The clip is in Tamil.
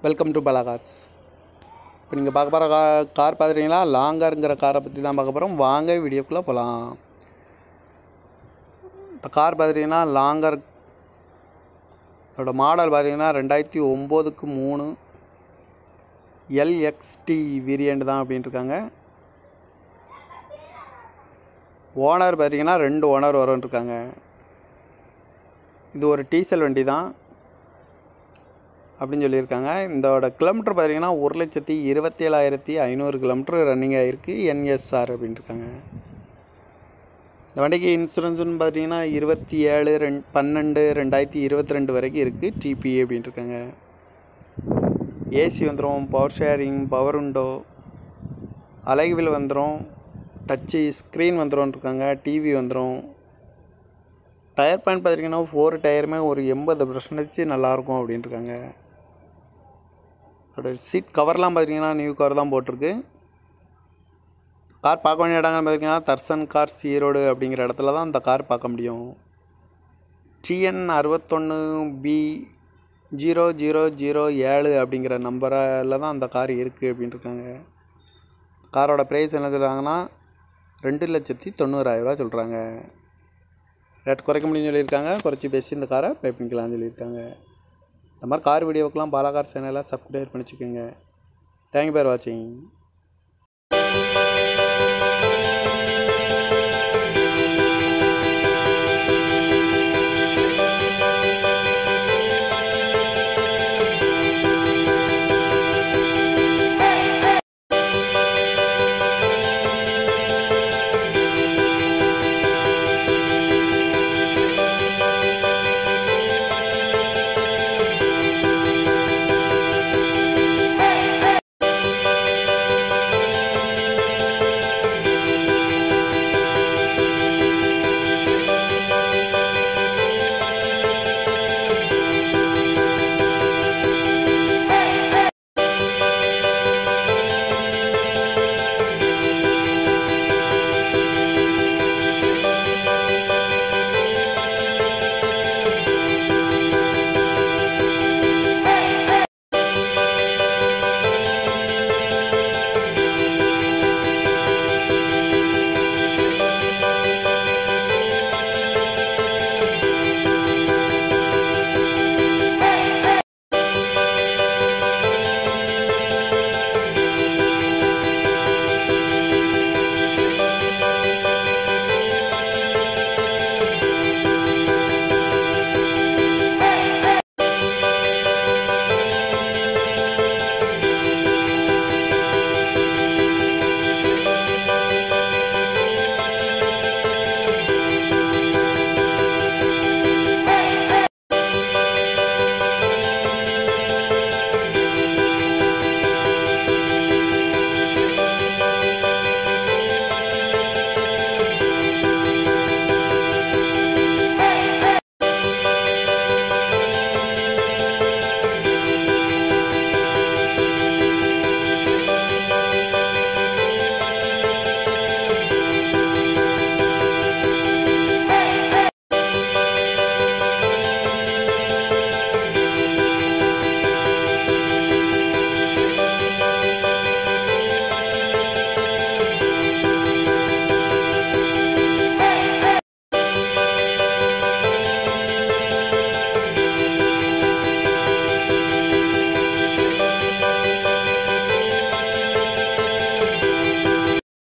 வெல்கம் டு பலா கார்ஸ் இப்போ நீங்கள் பார்க்க போகிற கா கார் பார்த்துட்டீங்களா லாங்கருங்கிற காரை பற்றி தான் பார்க்க போகிறோம் வாங்க வீடியோக்குள்ளே போகலாம் இப்போ கார் பார்த்துட்டிங்கன்னா லாங்கர் அதோட மாடல் பார்த்தீங்கன்னா ரெண்டாயிரத்தி ஒம்போதுக்கு மூணு எல்எக்ஸ்டி வேரியண்ட் தான் அப்படின்ட்டு இருக்காங்க ஓனர் பார்த்தீங்கன்னா ரெண்டு ஓனர் வரும்னு இருக்காங்க இது ஒரு டீசல் வண்டி தான் அப்படின்னு சொல்லியிருக்காங்க இதோட கிலோமீட்டர் பார்த்தீங்கன்னா ஒரு லட்சத்தி இருபத்தேழாயிரத்தி ஐநூறு கிலோமீட்டர் ரன்னிங் ஆகிருக்கு என்எஸ்ஆர் அப்படின்ட்டு இருக்காங்க இந்த வண்டிக்கு இன்சூரன்ஸ்னு பார்த்தீங்கன்னா இருபத்தி ஏழு ரெண் பன்னெண்டு ரெண்டாயிரத்தி இருபத்தி ரெண்டு வரைக்கும் இருக்குது டிபி அப்படின்ட்டு இருக்காங்க ஏசி வந்துடும் பவர் ஷேரிங் பவர் உண்டோ அலைவில் வந்துடும் டச்சு ஸ்க்ரீன் வந்துடும் இருக்காங்க டிவி வந்துடும் டயர் பாயிண்ட் பார்த்தீங்கன்னா ஃபோர் டயருமே ஒரு எண்பது பர்சன்டேஜ் நல்லாயிருக்கும் அப்படின்ட்டு இருக்காங்க அதோட சீட் கவர்லாம் பார்த்தீங்கன்னா நியூ கவர் தான் போட்டிருக்கு கார் பார்க்க வேண்டிய இடங்கள்னு பார்த்தீங்கன்னா தர்சன் கார்ஸ் ஈரோடு அப்படிங்கிற இடத்துல தான் இந்த கார் பார்க்க முடியும் டிஎன் அறுபத்தொன்று பி ஜீரோ ஜீரோ ஜீரோ ஏழு அப்படிங்கிற நம்பரில் தான் அந்த கார் இருக்குது அப்படின்ட்டு இருக்காங்க காரோட ப்ரைஸ் என்ன சொல்கிறாங்கன்னா ரெண்டு லட்சத்தி தொண்ணூறாயிரரூவா சொல்கிறாங்க ரேட் குறைக்க முடியும்னு சொல்லியிருக்காங்க குறைச்சி பேசி இந்த காரை பே பண்ணிக்கலாம்னு சொல்லியிருக்காங்க இந்த மாதிரி கார் வீடியோவுக்கெலாம் பாலா கார் சேனலை சப்ஸ்கிரைப் பண்ணிச்சுக்கோங்க தேங்க்யூ பேர் வாட்சிங்